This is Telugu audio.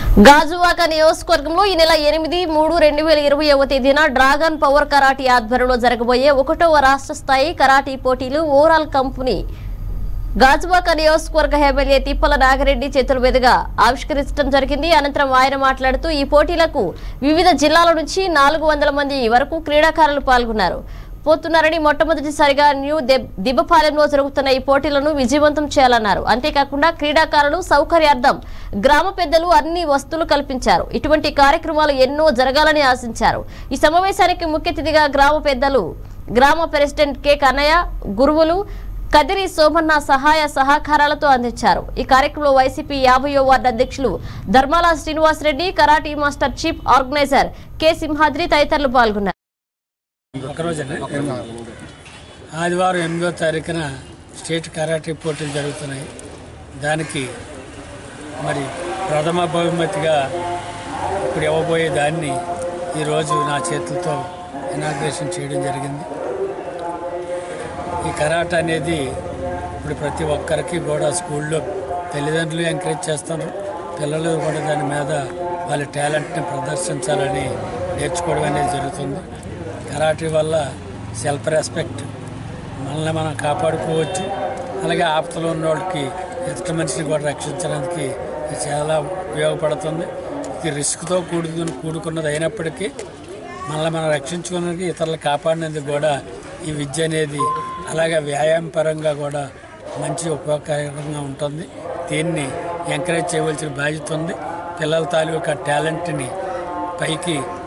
గాజువాక నియోజకవర్గంలో ఈ నెల ఎనిమిది మూడు రెండు వేల ఇరవైవ తేదీన డ్రాగన్ పవర్ కరాటీ ఆధ్వర్యంలో జరగబోయే ఒకటవ రాష్ట్ర స్థాయి కరాటీ పోటీలు ఓవరాల్ కంపెనీ గాజువాక నియోజకవర్గ ఎమ్మెల్యే తిప్పల నాగిరెడ్డి చేతుల మీదుగా ఆవిష్కరించడం జరిగింది అనంతరం ఆయన మాట్లాడుతూ ఈ పోటీలకు వివిధ జిల్లాల నుంచి నాలుగు వందల మంది వరకు క్రీడాకారులు పాల్గొన్నారు పోతున్నారని మొట్టమొదటిసారిగా న్యూ దెబ్- దిబ్బపాలెంలో జరుగుతున్న ఈ పోటీలను విజయవంతం చేయాలన్నారు అంతేకాకుండా క్రీడాకారులు సౌకర్యార్థం గ్రామ పెద్దలు అన్ని వస్తువులు కల్పించారు ఇటువంటి కార్యక్రమాలు ఎన్నో జరగాలని ఆశించారు ఈ సమావేశానికి ముఖ్య అతిథిగా గ్రామ పెద్దలు గ్రామ ప్రెసిడెంట్ కె కన్నయ్య గురువులు కదిరి సోమన్న సహాయ సహకారాలతో అందించారు ఈ కార్యక్రమంలో వైసీపీ యాభయో వార్డు అధ్యక్షులు Dharmala Srinivasareddy karate master chief organiser K Simhadri తదితరులు పాల్గొన్నారు ఒక్కరోజనే ఆదివారం ఎనిమిదో తారీఖున స్టేట్ కరాటే పోటీలు జరుగుతున్నాయి దానికి మరి ప్రథమ బహుమతిగా ఇప్పుడు ఇవ్వబోయే దాన్ని ఈరోజు నా చేతులతో ఇనాగ్రేషన్ చేయడం జరిగింది ఈ కరాట అనేది ఇప్పుడు ప్రతి ఒక్కరికి కూడా స్కూల్లో తల్లిదండ్రులు ఎంకరేజ్ చేస్తున్నారు పిల్లలు కూడా దాని మీద వాళ్ళ టాలెంట్ని ప్రదర్శించాలని నేర్చుకోవడం అనేది జరుగుతుంది కరాటే వల్ల సెల్ఫ్ రెస్పెక్ట్ మనల్ని మనం కాపాడుకోవచ్చు అలాగే ఆపదలో ఉన్న వాళ్ళకి ఎదుటి మనిషిని కూడా రక్షించడానికి ఇది చాలా ఉపయోగపడుతుంది ఇది రిస్క్తో కూడుకుని కూడుకున్నది అయినప్పటికీ మనల్ని మనం రక్షించుకునేందుకు ఇతరులు కాపాడినందుకు కూడా ఈ విద్య అనేది అలాగే వ్యాయామ పరంగా కూడా మంచి ఉపయోగకరంగా ఉంటుంది దీన్ని ఎంకరేజ్ చేయవలసిన బాధ్యత ఉంది పిల్లల తాలూకా టాలెంట్ని పైకి